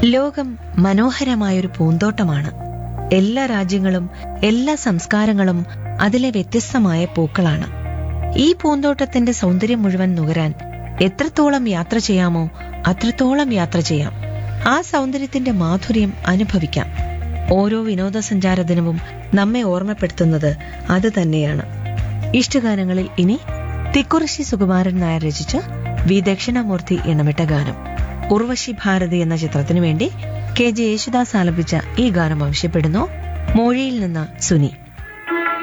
ലോകം മനോഹരമായൊരു പൂന്തോട്ടമാണ് എല്ലാ രാജ്യങ്ങളും എല്ലാ സംസ്കാരങ്ങളും അതിലെ വ്യത്യസ്തമായ പൂക്കളാണ് ഈ പൂന്തോട്ടത്തിന്റെ സൗന്ദര്യം മുഴുവൻ നുകരാൻ എത്രത്തോളം യാത്ര ചെയ്യാമോ അത്രത്തോളം യാത്ര ചെയ്യാം ആ സൗന്ദര്യത്തിന്റെ മാധുര്യം അനുഭവിക്കാം ഓരോ വിനോദസഞ്ചാര ദിനവും നമ്മെ ഓർമ്മപ്പെടുത്തുന്നത് അത് തന്നെയാണ് ഇഷ്ടഗാനങ്ങളിൽ ഇനി തിക്കുറിശി സുകുമാരൻ നായർ രചിച്ച വി ദക്ഷിണാമൂർത്തി എണ്ണമിട്ട ഗാനം ഉർവശി ഭാരതി എന്ന ചിത്രത്തിനു വേണ്ടി കെ ജെ യേശുദാസ് ആലപിച്ച ഈ ഗാനം ആവശ്യപ്പെടുന്നു മോഴിയിൽ നിന്ന് സുനി